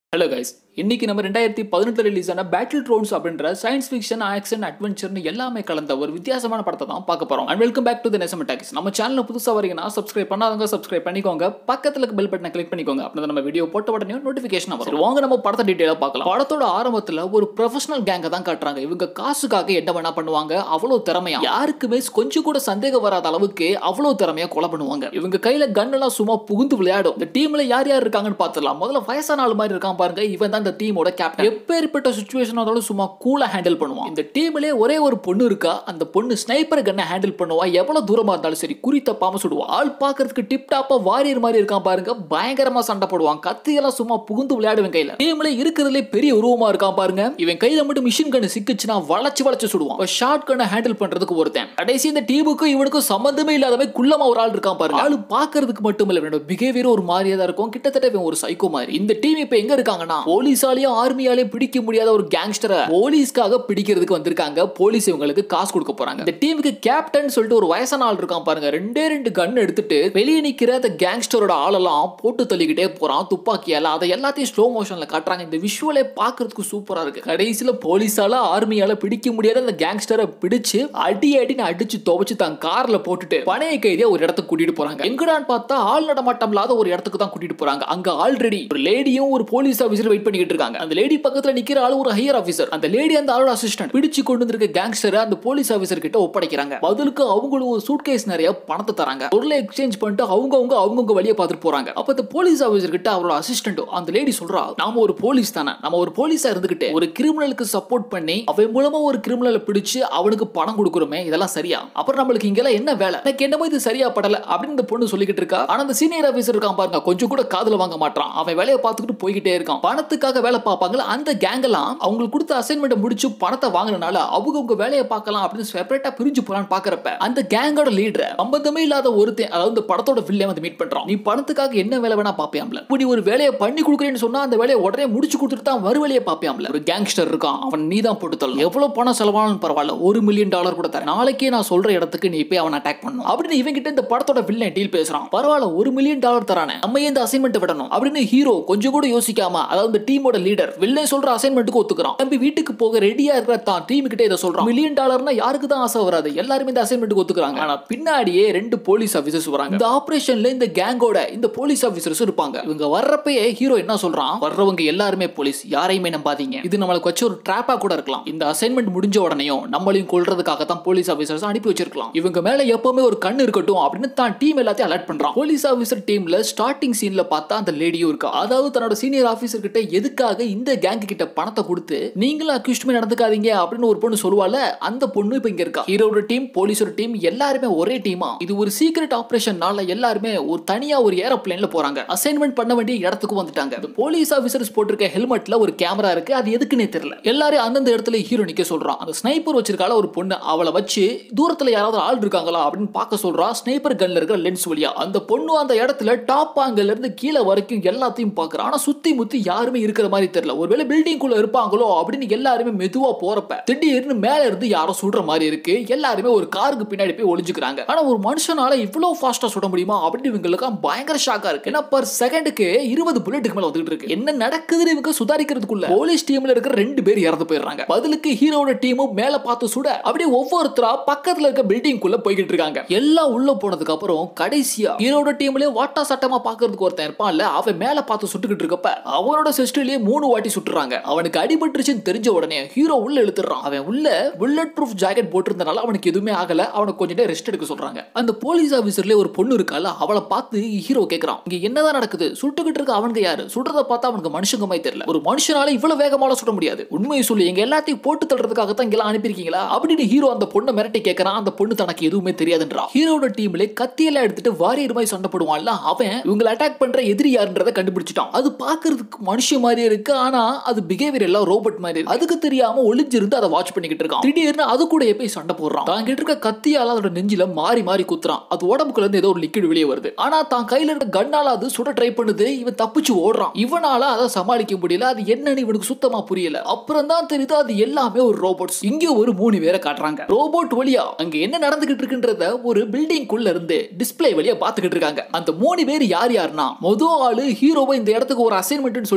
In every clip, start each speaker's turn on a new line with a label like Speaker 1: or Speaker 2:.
Speaker 1: hello guys இன்னைக்கு நம்ம ரெண்டாயிரத்தி பதினெட்டு ரிலீஸ் ஆன பேட்டில் ட்ரோன்ஸ் அப்படின்ற சயின்ஸ் ஃபிக்ஷன் ஆக்ஷன் அட்வென்ச்சர்னு எல்லாமே கலந்த ஒரு வித்தியாசமான படத்தை தான் பார்க்க போறோம் and welcome back to the Nesam talks நம்ம சேனல் புதுசாக வரீங்கன்னா சப்ஸ்கிரைப் பண்ணாதவங்க சப்ஸ்கிரைப் பண்ணிக்கோங்க பக்கத்துல இருக்க பெல் பட்டனை கிளிக் பண்ணிக்கோங்க அப்படி நம்ம வீடியோ போட்ட உடனே நோட்டிஃபிகேஷன் வரும் சரி, வாங்க நம்ம படத்தை டீட்டெயிலாக பார்க்கலாம் படத்தோட ஆரம்பத்தில் ஒரு ப்ரொஃபஷனல் கேங்கை தான் காட்டுறாங்க இவங்க காசுக்காக என்ன வேணா பண்ணுவாங்க அவ்வளோ திறமையா யாருக்குமே கொஞ்சம் கூட சந்தேகம் வராத அளவுக்கு அவ்வளோ திறமையா கொலை பண்ணுவாங்க இவங்க கையில கன் எல்லாம் சும்மா புகுந்து விளையாடும் இந்த டீம்ல யார் யார் இருக்காங்கன்னு பார்த்துடலாம் முதல்ல வயசான ஆள் மாதிரி இருக்கான் பாருங்க இவன் தான் இந்த டீமோட கேப்டன் எப்பேற்பட்ட சுச்சுவேஷன் வந்தாலும் சும்மா கூலா ஹேண்டில் பண்ணுவான் இந்த டீம்லயே ஒரே ஒரு பொண்ணு இருக்கா அந்த பொண்ணு ஸ்னைப்பர் கன்னை ஹேண்டில் பண்ணுவா எவ்வளவு தூரமா இருந்தாலும் சரி குறி தப்பாம சுடுவா ஆள் பார்க்கறதுக்கு டிப் டாப்பா வாரியர் மாதிரி இருக்கான் பாருங்க பயங்கரமா சண்டை போடுவான் கத்தியெல்லாம் சும்மா புகுந்து விளையாடுவேன் கையில டீம்ல இருக்கிறதுலே பெரிய உருவமா இருக்கான் பாருங்க இவன் கையில மட்டும் மிஷின் கன் சிக்கிச்சுன்னா வளைச்சு வளைச்சு சுடுவான் ஷார்ட் கன்னை ஹேண்டில் பண்றதுக்கு ஒருத்தன் கடைசி இந்த டீமுக்கும் இவனுக்கும் சம்பந்தமே இல்லாதவன் குள்ளமா ஒரு ஆள் இருக்கான் பாருங்க ஆளு பாக்குறதுக்கு மட்டும் இல்ல இவனோட பிஹேவியர் ஒரு மாதிரியா தான் இருக்கும் கிட்டத்தட்ட இவன் ஒரு சைக்கோ மாதிரி இந்த டீம் இப்ப எங்க இருக்காங்கன்னா போலீஸாலையும் ஆர்மியாலையும் பிடிக்க முடியாத ஒரு கேங்ஸ்டரை போலீஸ்க்காக பிடிக்கிறதுக்கு வந்திருக்காங்க போலீஸ் இவங்களுக்கு காசு கொடுக்க போறாங்க இந்த டீமுக்கு கேப்டன் சொல்லிட்டு ஒரு வயசான ஆள் இருக்கான் பாருங்க ரெண்டே ரெண்டு கன் எடுத்துட்டு வெளியே நிக்கிற அந்த கேங்ஸ்டரோட ஆளெல்லாம் போட்டு தள்ளிக்கிட்டே போறான் துப்பாக்கியால அதை எல்லாத்தையும் ஸ்லோ மோஷன்ல காட்டுறாங்க இந்த விஷுவலே பாக்குறதுக்கு சூப்பரா இருக்கு கடைசியில போலீஸால ஆர்மியால பிடிக்க முடியாத அந்த கேங்ஸ்டரை பிடிச்சு அடி அடின்னு அடிச்சு துவைச்சு தான் கார்ல போட்டுட்டு பணைய கைதியா ஒரு இடத்துக்கு கூட்டிட்டு போறாங்க எங்கடான்னு பார்த்தா ஆள் நடமாட்டம் இல்லாத ஒரு இடத்துக்கு தான் கூட்டிட்டு போறாங்க அங்க ஆல்ரெடி ஒரு லேடியும் ஒரு போலீஸ் ஆபீசர் வெயிட் பண்ணிக்கிட்டு இருக்காங்க அந்த லேடி பக்கத்துல நிக்கிற ஆளு ஒரு ஹையர் ஆபீசர் அந்த லேடி அந்த ஆளோட அசிஸ்டன்ட் பிடிச்சு கொண்டு வந்திருக்க கேங்ஸ்டரை அந்த போலீஸ் ஆபீசர் கிட்ட ஒப்படைக்கிறாங்க பதிலுக்கு அவங்களும் ஒரு சூட்கேஸ் நிறைய பணத்தை தராங்க பொருளை எக்ஸ்சேஞ்ச் பண்ணிட்டு அவங்க அவங்க அவங்கவுங்க வழியை பார்த்துட்டு போறாங்க அப்ப இந்த போலீஸ் ஆபீசர் கிட்ட அவரோட அசிஸ்டன்ட் அந்த லேடி சொல்றா நாம ஒரு போலீஸ் தானே நம்ம ஒரு போலீஸா இருந்துகிட்டு ஒரு கிரிமினலுக்கு சப்போர்ட் பண்ணி அவன் மூலமா ஒரு கிரிமினலை பிடிச்சு அவனுக்கு பணம் கொடுக்குறோமே இதெல்லாம் சரியா அப்புறம் நம்மளுக்கு இங்கெல்லாம் என்ன வேலை எனக்கு என்னமோ இது சரியா படல அப்படின்னு இந்த பொண்ணு சொல்லிக்கிட்டு இருக்கா ஆனா அந்த சீனியர் ஆபீசர் இருக்கான் பாருங்க கொஞ்சம் கூட காதுல வாங்க மாட்டான் அவன் வேலையை பார்த்துக்கிட்டு போய்கிட்டே இருக்கான் பணத்துக்காக வேலை பார்ப்பாங்களா அந்த கேங் எல்லாம் அவங்களுக்கு கொடுத்த அசைன்மெண்ட் முடிச்சு பணத்தை வாங்கினால அவங்க உங்க வேலையை பார்க்கலாம் அப்படின்னு செப்பரேட்டா பிரிஞ்சு போலான்னு பாக்குறப்ப அந்த கேங்கோட லீடர் சம்பந்தமே இல்லாத ஒருத்தன் அதாவது இந்த படத்தோட வில்லே வந்து மீட் பண்றான் நீ பணத்துக்காக என்ன வேலை வேணா பாப்பியாம்ல இப்படி ஒரு வேலையை பண்ணி கொடுக்குறேன்னு சொன்னா அந்த வேலையை உடனே முடிச்சு கொடுத்துட்டு தான் மறு வேலையை பாப்பியாம்ல ஒரு கேங்ஸ்டர் இருக்கான் அவன் நீ தான் போட்டு தரலாம் எவ்வளவு பணம் செலவானாலும் பரவாயில்ல ஒரு மில்லியன் டாலர் கூட தரேன் நாளைக்கே நான் சொல்ற இடத்துக்கு நீ போய் அவன் அட்டாக் பண்ணணும் அப்படின்னு இவன் கிட்ட இந்த படத்தோட வில்லன் டீல் பேசுறான் பரவாயில்ல ஒரு மில்லியன் டாலர் தரானே நம்ம ஏன் இந்த அசைன்மெண்ட் விடணும் அப்படின்னு ஹீரோ கொஞ்சம் கூட யோசிக்காம அதாவது இந்த டீமோட லீடர் வில்லன் சொல்ற அசைன்மெண்ட்டுக்கு ஒத்துக்கிறான் தம்பி வீட்டுக்கு போக ரெடியா இருக்கிற தான் டீம் கிட்ட இதை சொல்றான் மில்லியன் டாலர்னா யாருக்கு தான் ஆசை வராது எல்லாருமே இந்த அசைன்மெண்ட்டுக்கு ஒத்துக்கிறாங்க ஆனா பின்னாடியே ரெண்டு போலீஸ் ஆபீசர்ஸ் வராங்க இந்த ஆபரேஷன்ல இந்த கேங்கோட இந்த போலீஸ் ஆபீசர்ஸ் இருப்பாங்க இவங்க வர்றப்பயே ஹீரோ என்ன சொல்றான் வர்றவங்க எல்லாருமே போலீஸ் யாரையுமே நம்பாதீங்க இது நம்மளுக்கு வச்சு ஒரு ட்ராப்பா கூட இருக்கலாம் இந்த அசைன்மெண்ட் முடிஞ்ச உடனேயும் நம்மளையும் கொல்றதுக்காக தான் போலீஸ் ஆபீசர்ஸ் அனுப்பி வச்சிருக்கலாம் இவங்க மேல எப்பவுமே ஒரு கண் இருக்கட்டும் அப்படின்னு தான் டீம் எல்லாத்தையும் அலர்ட் பண்றான் போலீஸ் ஆபீசர் டீம்ல ஸ்டார்டிங் சீன்ல பார்த்தா அந்த லேடியும் இருக்கா அதாவது தன்னோட சீனியர் ஆபீசர் கிட்ட எதுக்காக இந்த கேங் கிட்ட பணத்தை கொடுத்து நீங்களும் அக்யூஸ்ட்மே நடந்துக்காதீங்க அப்படின்னு ஒரு பொண்ணு சொல்லுவால அந்த பொண்ணு இப்ப இங்க இருக்கா ஹீரோட டீம் போலீஸோட டீம் எல்லாருமே ஒரே டீமா இது ஒரு சீக்ரெட் ஆபரேஷன்னால எல்லாருமே ஒரு தனியா ஒரு ஏரோப்ளேன்ல போறாங்க அசைன்மெண்ட் பண்ண வேண்டிய இடத்துக்கு வந்துட்டாங்க இந்த போலீஸ் ஆபீசர்ஸ் போட்டிருக்க ஹெல்மெட்ல ஒரு கேமரா இருக்கு அது எதுக்குன்னே தெரியல எல்லாரும் அந்தந்த இடத்துல ஹீரோ நிக்க சொல்றான் அந்த ஸ்னைப்பர் வச்சிருக்கால ஒரு பொண்ணு அவளை வச்சு தூரத்துல யாராவது ஆள் இருக்காங்களா அப்படின்னு பார்க்க சொல்றா ஸ்னைப்பர் கன்ல இருக்கிற லென்ஸ் வழியா அந்த பொண்ணு அந்த இடத்துல டாப் ஆங்கிள் இருந்து கீழே வரைக்கும் எல்லாத்தையும் பாக்குறா ஆனா சுத்தி முத்தி யாருமே இருக்கிற மாதிரி தெரியல ஒருவேளை பில்டிங் குள்ள இருப்பாங்களோ அப்படின்னு எல்லாருமே மெதுவா போறப்ப திடீர்னு மேல இருந்து யாரோ சுடுற மாதிரி இருக்கு எல்லாருமே ஒரு காருக்கு பின்னாடி போய் ஒளிஞ்சுக்கிறாங்க ஆனா ஒரு மனுஷனால இவ்வளவு ஃபாஸ்டா சுட முடியுமா அப்படின்னு இவங்களுக்கு பயங்கர ஷாக்கா இருக்கு ஏன்னா பர் செகண்டுக்கு இருபது புல்லட்டுக்கு மேல வந்துட்டு இருக்கு என்ன நடக்குதுன்னு இவங்க சுதாரிக்கிறதுக்குள்ள போலீஸ் டீம்ல இருக்கிற ரெண்டு பேர் இறந்து போயிடுறாங்க பதிலுக்கு ஹீரோட டீமும் மேல பார்த்து சுட அப்படியே ஒவ்வொருத்தரா பக்கத்துல இருக்க பில்டிங் குள்ள போய்கிட்டு இருக்காங்க எல்லாம் உள்ள போனதுக்கு அப்புறம் கடைசியா ஹீரோட டீம்லயே வாட்டா சட்டமா பாக்குறதுக்கு ஒருத்தன் இருப்பான்ல அவன் மேல பார்த்து சுட்டுக்கிட்டு இருக்கப்ப அவனோட சிஸ்டர்லயே மூணு வாட்டி சுட்டுறாங்க அவனுக்கு அடிபட்டுருச்சுன்னு தெரிஞ்ச உடனே ஹீரோ உள்ள இழுத்துறான் அவன் உள்ள புல்லட் ப்ரூஃப் ஜாக்கெட் போட்டிருந்தனால அவனுக்கு எதுவுமே ஆகல அவனுக்கு கொஞ்சம் நேரம் ரெஸ்ட் எடுக்க சொல்றாங்க அந்த போலீஸ் ஆபீசர்லயே ஒரு பொண்ணு இருக்கால அவளை பார்த்து ஹீரோ கேக்குறான் இங்க என்னதான் நடக்குது சுட்டுக்கிட்டு இருக்க அவனுக்கு யாரு சுடுறத பார்த்தா அவனுக்கு மனுஷங்க மாதிரி தெரியல ஒரு மனுஷனால இவ்வளவு வேகமால சுட முடியாது உண்மையை சொல்லி எங்க எல்லாத்தையும் போட்டு தள்ளுறதுக்காக தான் இங்கெல்லாம் அனுப்பியிருக்கீங்களா அப்படின்னு ஹீரோ அந்த பொண்ணை மிரட்டி கேட்கறான் அந்த பொண்ணு தனக்கு எதுவுமே தெரியாதுன்றா ஹீரோட டீம்ல கத்தியெல்லாம் எடுத்துட்டு வாரியர் மாதிரி சண்டை போடுவான்ல அவன் இவங்களை அட்டாக் பண்ற எதிரி யாருன்றதை கண்டுபிடிச்சிட்டான் அது பாக்குறதுக்கு மனுஷன் மாதிரி இருக்கு ஆனா அது பிஹேவியர் எல்லாம் ரோபோட் மாதிரி இருக்கு அதுக்கு தெரியாம ஒளிஞ்சிருந்து அதை வாட்ச் பண்ணிக்கிட்டு இருக்கான் திடீர்னு அது கூட போய் சண்டை போடுறான் தான் கிட்ட இருக்க கத்தியால அதோட நெஞ்சில மாறி மாறி குத்துறான் அது உடம்புக்குள்ள இருந்து ஏதோ ஒரு லிக்விட் வெளியே வருது ஆனா தான் கையில இருக்க கண்ணால அது சுட ட்ரை பண்ணுது இவன் தப்பிச்சு ஓடுறான் இவனால அதை சமாளிக்க முடியல அது என்னன்னு இவனுக்கு சுத்தமா புரியல அப்புறம் தான் தெரியுது அது எல்லாமே ஒரு ரோபோட்ஸ் இங்க ஒரு மூணு பேரை காட்டுறாங்க ரோபோட் வழியா அங்க என்ன நடந்துகிட்டு இருக்குன்றத ஒரு பில்டிங் குள்ள இருந்து டிஸ்ப்ளே வழியா பாத்துக்கிட்டு இருக்காங்க அந்த மூணு பேர் யார் யாருன்னா மொத ஆளு ஹீரோவை இந்த இடத்துக்கு ஒரு அசைன்மெண்ட் சொல்லி வர வச்சான்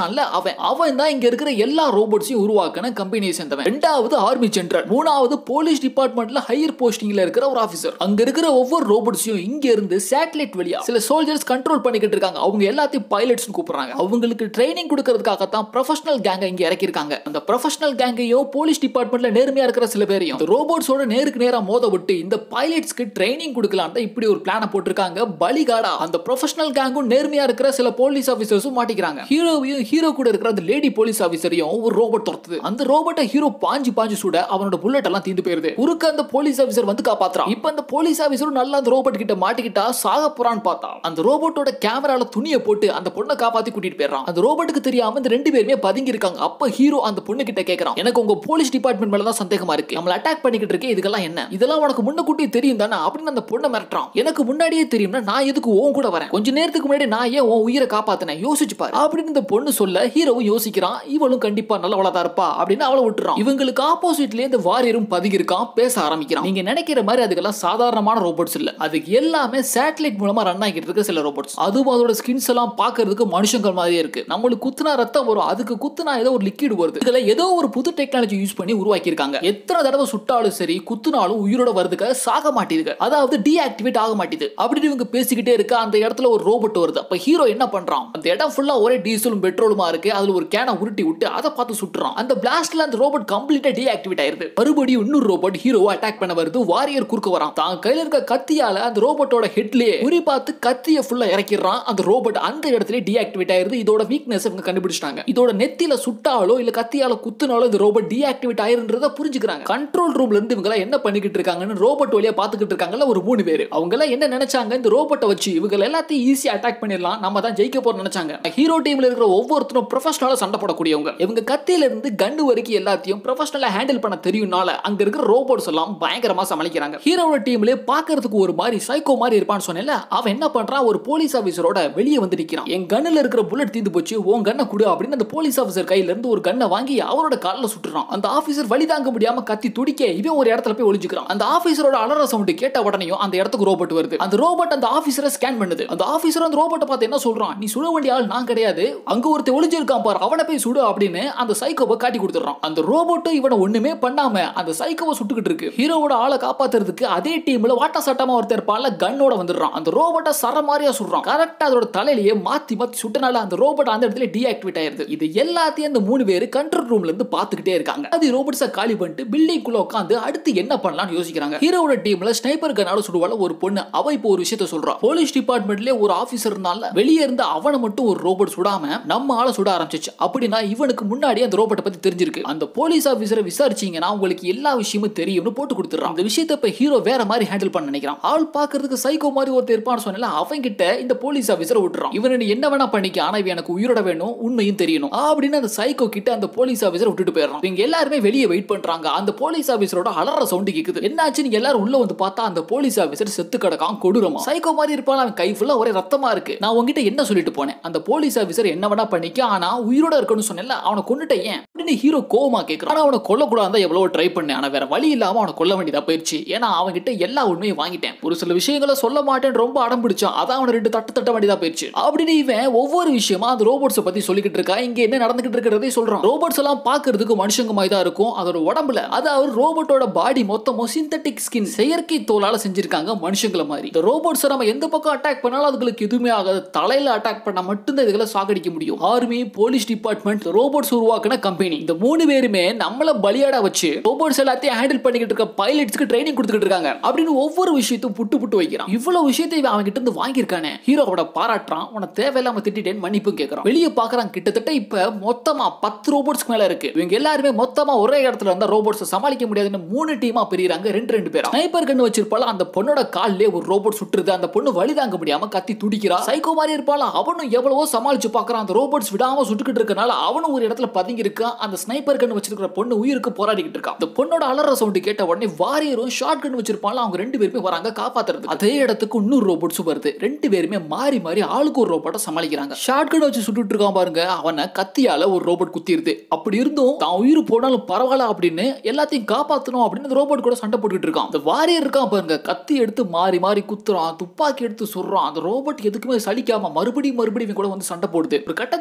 Speaker 1: இருக்கான்ல அவன் அவன் தான் இங்க இருக்கிற எல்லா ரோபோட்ஸையும் உருவாக்கின கம்பெனியை சேர்ந்தவன் ரெண்டாவது ஆர்மி ஜெனரல் மூணாவது போலீஸ் டிபார்ட்மெண்ட்ல ஹையர் போஸ்டிங்ல இருக்கிற ஒரு ஆபீசர் அங்க இருக்கிற ஒவ்வொரு ரோபோட்ஸையும் இங்க இருந்து சேட்டலைட் வழியா சில சோல்ஜர்ஸ் கண்ட்ரோல் பண்ணிக்கிட்டு இருக்காங்க அவங்க எல்லாத்தையும் பைலட்ஸ் கூப்பிடுறாங்க அவங்களுக்கு ட்ரைனிங் கொடுக்கறதுக்காக தான் ப்ரொஃபஷனல் கேங்க இங்க இறக்கிருக்காங்க அந்த ப்ரொஃபஷனல் கேங்கையும் போலீஸ் டிபார்ட்மெண்ட்ல நேர்மையா இருக்கிற சில பேரையும் ரோபோட்ஸோட நேருக்கு நேரா மோத விட்டு இந்த பைலட்ஸ்க்கு ட்ரைனிங் கொடுக்கலாம் தான் இப்படி ஒரு பிளான போட்டிருக்காங்க பலிகாடா அந்த ப்ரொஃபஷனல் கேங்கும் நேர்மையா இருக்கிற சில போலீஸ் ஆபீசர்ஸும் மாட்டிக்கிறாங்க ஹீரோவையும் ஹீரோ கூட இருக்கிற அந்த லேடி போலீஸ் ஆபீசரையும் ஒரு ரோபோட் துரத்துது அந்த ரோபோட்டை ஹீரோ பாஞ்சு பாஞ்சு சுட அவனோட புல்லட் எல்லாம் தீந்து போயிருது குறுக்க அந்த போலீஸ் ஆபீசர் வந்து காப்பாத்துறான் இப்ப அந்த போலீஸ் ஆபீசரும் நல்லா அந்த ரோபோட் கிட்ட மாட்டிக்கிட்டா சாக போறான்னு பார்த்தா அந்த ரோபோட்டோட கேமரால துணியை போட்டு அந்த பொண்ணை காப்பாத்தி கூட்டிட்டு போயிடுறான் அந்த ரோபோட்டுக்கு தெரியாம இந்த ரெண்டு பேருமே பதுங்கி இருக்காங்க அப்ப ஹீரோ அந்த பொண்ணு கிட்ட கேக்குறான் எனக்கு உங்க போலீஸ் டிபார்ட்மெண்ட் மேல தான் சந்தேகமா இருக்கு நம்மள அட்டாக் பண்ணிக்கிட்டு இருக்கே இதுக்கெல்லாம் என்ன இதெல்லாம் உனக்கு முன்னக்கூட்டி தெரியும் தானே அப்படின்னு அந்த பொண்ணை மிரட்டுறான் எனக்கு முன்னாடியே தெரியும்னா நான் எதுக்கு உன் கூட வரேன் கொஞ்ச நேரத்துக்கு முன்னாடி நான் ஏன் உன் உயிரை காப்பாத்தினேன் யோசிச்சு பாரு அப்படின்னு இந்த பொண்ணு சொல்ல ஹீரோவும் யோசிக்கிறான் இவளும் கண்டிப்பா நல்லவளா தான் இருப்பா அப்படின்னு அவளை விட்டுறான் இவங்களுக்கு ஆப்போசிட்லயே இந்த வாரியரும் பதுங்கி இருக்கான் பேச ஆரம்பிக்கிறான் நீங்க நினைக்கிற மாதிரி அதுக்கெல்லாம் சாதாரணமான ரோபோட்ஸ் இல்ல அதுக்கு எல்லாமே சேட்டலைட் மூலமா ரன் ஆகிட்டு இருக்க சில ரோபோட்ஸ் அதுவும் அதோட ஸ்கின்ஸ் எல்லாம் பாக்குறதுக்கு மனுஷங்கள் மாதிரியே இருக்கு நம்மளுக்கு குத்துனா ரத்தம் வரும் அதுக்கு குத்துனா ஏதோ ஒரு லிக்விட் வருது இதுல ஏதோ ஒரு புது டெக்னாலஜி யூஸ் பண்ணி உருவாக்கி இருக்காங்க எத்தனை தடவை சுட்டாலும் சரி குத்துனாலும் உயிரோட வருதுக்கு சாக மாட்டேதுங்க அதாவது டீஆக்டிவேட் ஆக மாட்டேது அப்படின்னு இவங்க பேசிக்கிட்டே இருக்க அந்த இடத்துல ஒரு ரோபோட் வருது அப்ப ஹீரோ என்ன பண்றான் அந்த இடம் ஃபுல்லா ஒரே டீசலும் பெட்ரோலுமா இருக்கு அதுல ஒரு கேனை உருட்டி விட்டு அதை பார்த்து சுட்டுறான் அந்த பிளாஸ்ட்ல அந்த ரோபோட் கம்ப்ளீட்டா டீஆக்டிவேட் ஆயிருது மறுபடியும் இன்னொரு ரோபோட் ஹீரோவை அட்டாக் பண்ண வருது வாரியர் குறுக்க வரான் தான் கையில இருக்க கத்தியால அந்த ரோபோட்டோட ஹெட்லயே குறி பார்த்து கத்திய ஃபுல்லா இறக்கிடுறான் அந்த ரோபோட் அந்த இடத்துல டீஆக்டிவேட் ஆயிருது இதோட வீக்னஸ் இவங்க கண்டுபிடிச்சிட்டாங்க இதோட நெத்தியில சுட்டாலோ இல்ல கத்தியால குத்துனாலோ இந்த ரோபோட் டீஆக்டிவேட் ஆயிருன்றத புரிஞ்சுக்கிறாங்க கண்ட்ரோல் ரூம்ல இருந்து இவங்க என்ன பண்ணிக்கிட்டு இருக்காங்கன்னு ரோபோட் வழியா பாத்துக்கிட்டு இருக்காங்கல்ல ஒரு மூணு பேர் அவங்க எல்லாம் என்ன நினைச்சாங்க இந்த ரோபோட்டை வச்சு இவங்க எல்லாத்தையும் ஈஸியா அட்டாக் பண்ணிடலாம் நம்ம தான் ஜெயிக்க போறோம் நினைச்சாங்க ஹீரோ டீம்ல இருக்கிற ஒவ்வொருத்தரும் ப்ரொஃபஷனலா சண்டை போடக்கூடியவங்க இவங்க கத்தியில இருந்து கண்டு வரைக்கும் எல்லாத்தையும் ப்ரொஃபஷனலா ஹேண்டில் பண்ண தெரியும்னால அங்க இருக்கிற ரோபோட்ஸ் எல்லாம் பயங்கரமா சமாளிக்கிறாங்க ஹீரோட டீம்ல பாக்குறதுக்கு ஒரு மாதிரி சைக்கோ மாதிரி இருப்பான்னு சொன்னேன்ல அவன் என்ன பண்றான் ஒரு போலீஸ் ஆபீசரோட வெளியே வந்து நிக்கிறான் என் கண்ணுல இருக்கிற புல்லட் தீந்து போச்சு உன் கண்ணை கொடு அப்படின்னு அந்த போலீஸ் ஆபீசர் கையில இருந்து ஒரு கண்ணை வாங்கி அவரோட காலில் சுட்டுறான் அந்த ஆபீசர் வழி தாங்க முடியாம கத்தி துடிக்க இவன் ஒரு இடத்துல போய் ஒளிஞ்சுக்கிறான் அந்த ஆபீசரோட அலற சவுண்ட் கேட்ட உடனேயும் அந்த இடத்துக்கு ரோபோட் வருது அந்த ரோபோட் அந்த ஆபீசரை ஸ்கேன் பண்ணுது அந்த ஆபீசர் அந்த ரோபோட்டை பார்த்து என்ன சொல்றான் நீ சுட வேண்டிய ஆள் நான் கிடையாது அங்க ஒருத்தர் ஒளிஞ்சிருக்கான் பாரு அவனை போய் சுடு அப்படின்னு அந்த சைக்கோவை காட்டி கொடுத்துறான் அந்த ரோபோட்டும் இவனை ஒண்ணுமே பண்ணாம அந்த சைக்கோவை சுட்டுக்கிட்டு இருக்கு ஹீரோவோட ஆளை காப்பாத்துறதுக்கு அதே டீம்ல வாட்டா சட்டமா ஒருத்தர் இருப்பான்ல கன்னோட வந்துடுறான் அந்த ரோபோட்டை சர மாதிரியா சுடுறான் கரெக்டா அதோட தலையிலேயே மாத்தி மாத்தி சுட்டனால அந்த ரோபோட் அந்த இடத்துல டீஆக்டிவேட் ஆயிருது இது எல்லாத்தையும் அந்த மூணு பேர் கண்ட்ரோல் ரூம்ல இருந்து பாத்துக்கிட்டே இருக்காங்க அது ரோபோட்ஸை காலி பண்ணிட்டு பில்டிங் குள்ள உட்காந்து அடுத்து என்ன பண்ணலாம்னு யோசிக்கிறாங்க ஹீரோவோட டீம்ல ஸ்னைப்பர் கனால சுடுவால ஒரு பொண்ணு அவ இப்போ ஒரு விஷயத்த சொல்றா போலீஸ் டிபார்ட்மெண்ட்லயே ஒரு ஆபீசர் இருந்தால வெளியே இருந்து அவனை மட்டும் ஒரு ரோபோட் சுடாம நம்ம ஆளை சுட ஆரம்பிச்சிச்சு அப்படின்னா இவனுக்கு முன்னாடி அந்த ரோபோட்டை பத்தி தெரிஞ்சிருக்கு அந்த போலீஸ் ஆபீசரை விசாரிச்சீங்கன்னா உங்களுக்கு எல்லா விஷயமும் தெரியும்னு போட்டு கொடுத்துறான் அந்த விஷயத்தை இப்ப ஹீரோ வேற மாதிரி ஹேண்டில் பண்ண நினைக்கிறான் ஆள் பாக்குறதுக்கு சைக்கோ மாதிரி ஒருத்தர் இருப்பான்னு சொன்னால அவன் கிட்ட இந்த போலீஸ் ஆபீசரை விட்டுறான் இவன் நீ என்ன வேணா பண்ணிக்க ஆனா இவன் எனக்கு உயிரோட வேணும் உண்மையும் தெரியணும் அப்படின்னு அந்த சைக்கோ கிட்ட அந்த போலீஸ் ஆபீசர் விட்டுட்டு போயிடுறான் இவங்க எல்லாருமே வெளியே வெயிட் பண்றாங்க அந்த போலீஸ் ஆபீசரோட அலற சவுண்ட் கேக்குது என்னாச்சு நீங்க எல்லாரும் உள்ள வந்து பார்த்தா அந்த போலீஸ் ஆபீசர் செத்து கிடக்கான் கொடூரமா சைக்கோ மாதிரி இருப்பான் அவன் கை ஃபுல்லா ஒரே ரத்தமா இருக்கு நான் உங்ககிட்ட என்ன சொல்லிட்டு போனேன் அந்த போலீஸ் ஆபீசர் என்ன வேணா பண்ணிக்க ஆனா உயிரோட இருக்கணும்னு சொன்னேன்ல அவனை கொண்டுட்ட ஏன் அப்படின்னு ஹீரோ கோவமா கேட்கறான் ஆனா அவனை கொல்லக்கூடாது எவ்வளவு ட்ரை பண்ணேன் ஆனா வேற வழி இல்லாம அவனை கொல்ல வேண்டியதா போயிடுச்சு ஏன்னா அவன் கிட்ட எல்லா உண்மையும் வாங்கிட்டேன் ஒரு சில விஷயங்களை சொல்ல மாட்டேன் ரொம்ப அடம் பிடிச்சான் அதான் அவனை ரெண்டு தட்டு தட்ட வேண்டியதா போயிடுச்சு அப்படின்னு இவன் ஒவ்வொரு விஷயமா அந்த ரோபோட்ஸை பத்தி சொல்லிக்கிட்டு இருக்கா இங்க என்ன நடந்துகிட்டு இருக்கிறதே சொல்றான் ரோபோட்ஸ் எல்லாம் பாக்குறதுக்கு மனுஷங்க மாதிரி தான் இருக்கும் அதோட உடம்புல அதாவது ரோபோட்டோட பாடி மொத்தமும் சிந்தட்டிக் ஸ்கின் செயற்கை தோலால செஞ்சிருக்காங்க மனுஷங்களை மாதிரி இந்த ரோபோட்ஸை நம்ம எந்த பக்கம் அட்டாக் பண்ணாலும் அதுகளுக்கு எதுவுமே ஆகாது தலையில அட்டாக் பண்ணா மட்டும்தான் இதுகளை சாகடிக்க முடியும் ஆர்மி போலீஸ் டிபார்ட்மெண்ட் ரோபோட்ஸ் உருவாக்குன கம்பெனி இந்த மூணு பேருமே நம்மள பலியாடா வச்சு ரோபோட்ஸ் எல்லாத்தையும் ஹேண்டில் பண்ணிக்கிட்டு இருக்க பைலட்ஸ்க்கு ட்ரைனிங் கொடுத்துக்கிட்டு இருக்காங்க அப்படின்னு ஒவ்வொரு விஷயத்தையும் புட்டு புட்டு வைக்கிறான் இவ்வளவு விஷயத்தை இவன் அவன் கிட்ட இருந்து வாங்கியிருக்கானே ஹீரோவோட பாராட்டுறான் உன தேவையில்லாம திட்டிட்டேன் மன்னிப்பு கேட்கறான் வெளியே பாக்குறான் கிட்டத்தட்ட இப்ப மொத்தமா பத்து ரோபோட்ஸ்க்கு மேல இருக்கு இவங்க எல்லாருமே மொத்தமா ஒரே இடத்துல இருந்தா ரோபோட்ஸ் சமாளிக்க முடியாதுன்னு மூணு டீமா பிரிறாங்க ரெண்டு ரெண்டு பேரா ஸ்னைப்பர் கண்ணு வச்சிருப்பால அந்த பொண்ணோட கால்லே ஒரு ரோபோட் சுட்டுருது அந்த பொண்ணு வழி தாங்க முடியாம கத்தி துடிக்கிறா சைக்கோ மாதிரி இருப்பால அவனும் எவ்வளவோ சமாளிச்சு பாக்குறான் அந்த ரோபோட்ஸ் விடாம சுட்டுக்கிட்டு இருக்கனால அவனும் ஒரு இடத்துல பதுங்கி இருக்கான் அந்த ஸ்னைப்பர் கண்ணு வச்சிருக்கிற பொண்ணு உயிருக்கு போராடிக்கிட்டு இருக்கான் அந்த பொண்ணோட அலற சவுண்ட் கேட்ட உடனே வாரியரும் ஷார்ட் கன் வச்சிருப்பால அவங்க ரெண்டு பேருமே வராங்க காப்பாத்துறது அதே இடத்துக்கு இன்னொரு ரோபோட்ஸும் வருது ரெண்டு பேருமே மாறி மாறி ஆளுக்கு ஒரு ரோபோட்டை சமாளிக்கிறாங்க ஷார்ட் கன் வச்சு சுட்டுட்டு இருக்கான் பாருங்க அவனை கத்தியால ஒரு ரோபோட் குத்திருது அப்படி இருந்தும் தான் உயிர் போனாலும் பரவாயில்ல அப்படின்னு எல்லாத்தையும் காப்பாத்தணும் அப்படின்னு அந்த ரோபோட் கூட சண்டை போட்டுக்கிட்டு இருக்கான் அந்த வாரியர் இருக்கான் பாருங்க கத்தி எடுத்து மாறி மாறி குத்துறான் துப்பாக்கி எடுத்து சுடுறான் அந்த ரோபோட் எதுக்குமே சலிக்காம மறுபடியும் மறுபடியும் இவன் கூட வந்து சண்டை போடுது ஒரு கட்டத்துல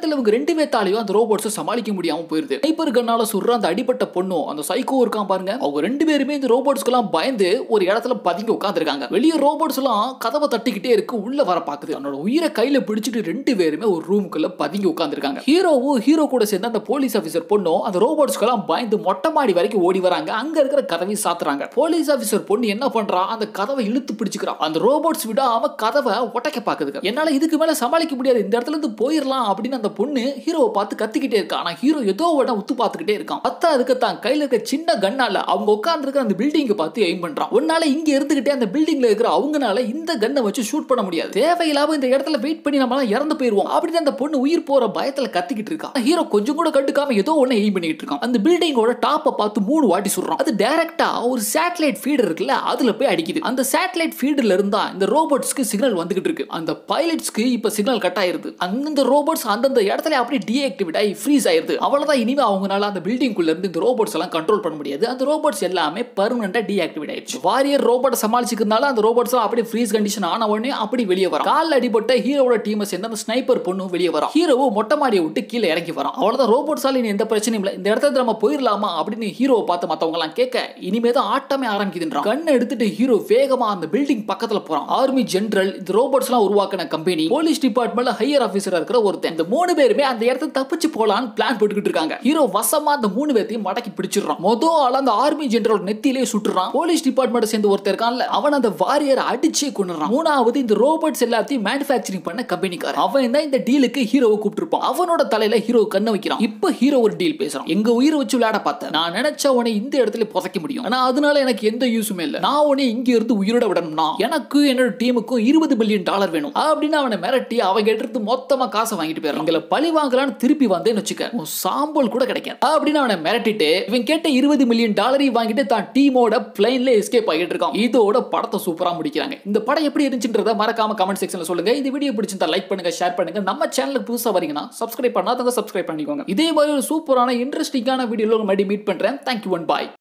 Speaker 1: இடத்துல இவங்க ரெண்டு பேத்தாலையும் அந்த ரோபோட்ஸை சமாளிக்க முடியாம போயிருது ஸ்னைப்பர் கண்ணால சுடுற அந்த அடிப்பட்ட பொண்ணும் அந்த சைக்கோ இருக்கான் பாருங்க அவங்க ரெண்டு பேருமே இந்த ரோபோட்ஸ்க்கெல்லாம் பயந்து ஒரு இடத்துல பதுங்கி உட்காந்துருக்காங்க வெளியே ரோபோட்ஸ் எல்லாம் கதவை தட்டிக்கிட்டே இருக்கு உள்ள வர பாக்குது அவனோட உயிரை கையில பிடிச்சிட்டு ரெண்டு பேருமே ஒரு ரூமுக்குள்ள பதுங்கி உட்காந்துருக்காங்க ஹீரோவும் ஹீரோ கூட சேர்ந்து அந்த போலீஸ் ஆஃபீஸர் பொண்ணும் அந்த ரோபோட்ஸ்க்கெல்லாம் பயந்து மொட்டை மாடி வரைக்கும் ஓடி வராங்க அங்க இருக்கிற கதவை சாத்துறாங்க போலீஸ் ஆஃபீஸர் பொண்ணு என்ன பண்றா அந்த கதவை இழுத்து பிடிச்சுக்கிறான் அந்த ரோபோட்ஸ் விடாம கதவை உடைக்க பாக்குதுங்க என்னால இதுக்கு மேல சமாளிக்க முடியாது இந்த இடத்துல இருந்து போயிடலாம் அப்படின்னு அந்த பொண்ணு ஹீரோவை பார்த்து கத்திக்கிட்டே இருக்கா ஆனா ஹீரோ ஏதோ இடம் உத்து பார்த்துக்கிட்டே இருக்கான் பத்தா அதுக்கு தான் கையில இருக்க சின்ன கண்ணால அவங்க உட்கார்ந்து இருக்கிற அந்த பில்டிங்கை பார்த்து எய்ம் பண்றான் உன்னால இங்க இருந்துகிட்டே அந்த பில்டிங்ல இருக்கிற அவங்கனால இந்த கண்ணை வச்சு ஷூட் பண்ண முடியாது தேவையில்லாம இந்த இடத்துல வெயிட் பண்ணி நம்மளாம் இறந்து போயிருவோம் அப்படின்னு அந்த பொண்ணு உயிர் போற பயத்துல கத்திக்கிட்டு இருக்கா ஹீரோ கொஞ்சம் கூட கண்டுக்காம ஏதோ ஒண்ணு எய்ம் பண்ணிட்டு இருக்கான் அந்த பில்டிங்கோட டாப்பை பார்த்து மூணு வாட்டி சொல்றான் அது டைரக்டா ஒரு சேட்டலைட் ஃபீடர் இருக்குல்ல அதுல போய் அடிக்குது அந்த சேட்டலைட் ஃபீடர்ல இருந்தா இந்த ரோபோட்ஸ்க்கு சிக்னல் வந்துகிட்டு இருக்கு அந்த பைலட்ஸ்க்கு இப்ப சிக்னல் கட் ஆயிருது அந்தந்த ரோபோட்ஸ் அந்தந்த இடத்துல அப்படியே டீஆக்டிவேட் ஆகி ஃப்ரீஸ் ஆயிருது அவ்வளவுதான் இனிமே அவங்களால அந்த பில்டிங்குள்ள இருந்து இந்த ரோபோட்ஸ் எல்லாம் கண்ட்ரோல் பண்ண முடியாது அந்த ரோபோட்ஸ் எல்லாமே பர்மனண்டா டீஆக்டிவேட் ஆயிடுச்சு வாரியர் ரோபோட்டை சமாளிச்சுக்கிறதுனால அந்த ரோபோட்ஸ் எல்லாம் அப்படியே ஃப்ரீஸ் கண்டிஷன் ஆன உடனே அப்படி வெளியே வரும் கால் அடிபட்ட ஹீரோட டீமை சேர்ந்து அந்த ஸ்னைப்பர் பொண்ணு வெளியே வரும் ஹீரோவை மொட்டை மாடியை விட்டு கீழே இறங்கி வரும் அவ்வளவுதான் ரோபோட்ஸால இனி எந்த பிரச்சனையும் இல்லை இந்த இடத்துல நம்ம போயிடலாமா அப்படின்னு ஹீரோவை பார்த்து மத்தவங்க எல்லாம் கேட்க இனிமே தான் ஆட்டமே ஆரம்பிக்குதுன்றான் கண்ணை எடுத்துட்டு ஹீரோ வேகமா அந்த பில்டிங் பக்கத்துல போறான் ஆர்மி ஜெனரல் இந்த ரோபோட்ஸ் எல்லாம் உருவாக்கின கம்பெனி போலீஸ் டிபார்ட்மெண்ட்ல ஹையர் ஆபீசரா இருக்கிற ஒருத்தன் இந்த மூணு பேருமே அந்த இடத்துல தப்பிச்சு போலான்னு பிளான் போட்டுக்கிட்டு இருக்காங்க ஹீரோ வசமா அந்த மூணு பேர்த்தையும் மடக்கி பிடிச்சிடுறான் மொதல் ஆள் அந்த ஆர்மி ஜெனரல் நெத்தியிலே சுட்டுறான் போலீஸ் டிபார்ட்மெண்ட் சேர்ந்து ஒருத்தர் இருக்கான்ல அவன் அந்த வாரியரை அடிச்சே கொண்டுறான் மூணாவது இந்த ரோபோட்ஸ் எல்லாத்தையும் மேனுஃபேக்சரிங் பண்ண கம்பெனிக்காரன் அவன் தான் இந்த டீலுக்கு ஹீரோவை கூப்பிட்டுருப்பான் அவனோட தலையில ஹீரோ கண்ணை வைக்கிறான் இப்போ ஹீரோ ஒரு டீல் பேசுறான் எங்க உயிரை வச்சு விளையாட பார்த்தேன் நான் நினைச்ச உன்னை இந்த இடத்துல புதைக்க முடியும் ஆனா அதனால எனக்கு எந்த யூஸுமே இல்ல நான் உன்னை இங்க இருந்து உயிரோட விடணும்னா எனக்கு என்னோட டீமுக்கும் இருபது பில்லியன் டாலர் வேணும் அப்படின்னு அவனை மிரட்டி அவங்க எடுத்து மொத்தமா காசை வாங்கிட்டு போயிடறான் எங்களை பழி வாங்கலான்னு திருப்பி வந்தேன்னு வச்சுக்க உன் சாம்பல் கூட கிடைக்காது அப்படின்னு அவனை மிரட்டிட்டு இவன் கேட்ட இருபது மில்லியன் டாலரையும் வாங்கிட்டு தான் டீமோட பிளைன்ல எஸ்கேப் ஆகிட்டு இருக்கான் இதோட படத்தை சூப்பரா முடிக்கிறாங்க இந்த படம் எப்படி இருந்துச்சுன்றத மறக்காம கமெண்ட் செக்ஷன்ல சொல்லுங்க இந்த வீடியோ பிடிச்சிருந்தா லைக் பண்ணுங்க ஷேர் பண்ணுங்க நம்ம சேனலுக்கு புதுசா வரீங்கன்னா சப்ஸ்கிரைப் பண்ணாதவங்க சப்ஸ்கிரைப் பண்ணிக்கோங்க இதே மாதிரி ஒரு சூப்பரான இன்ட்ரெஸ்டிங்கான வீடியோல மறுபடியும் மீட் பண்றேன் தேங்க்யூ ஒன் பாய்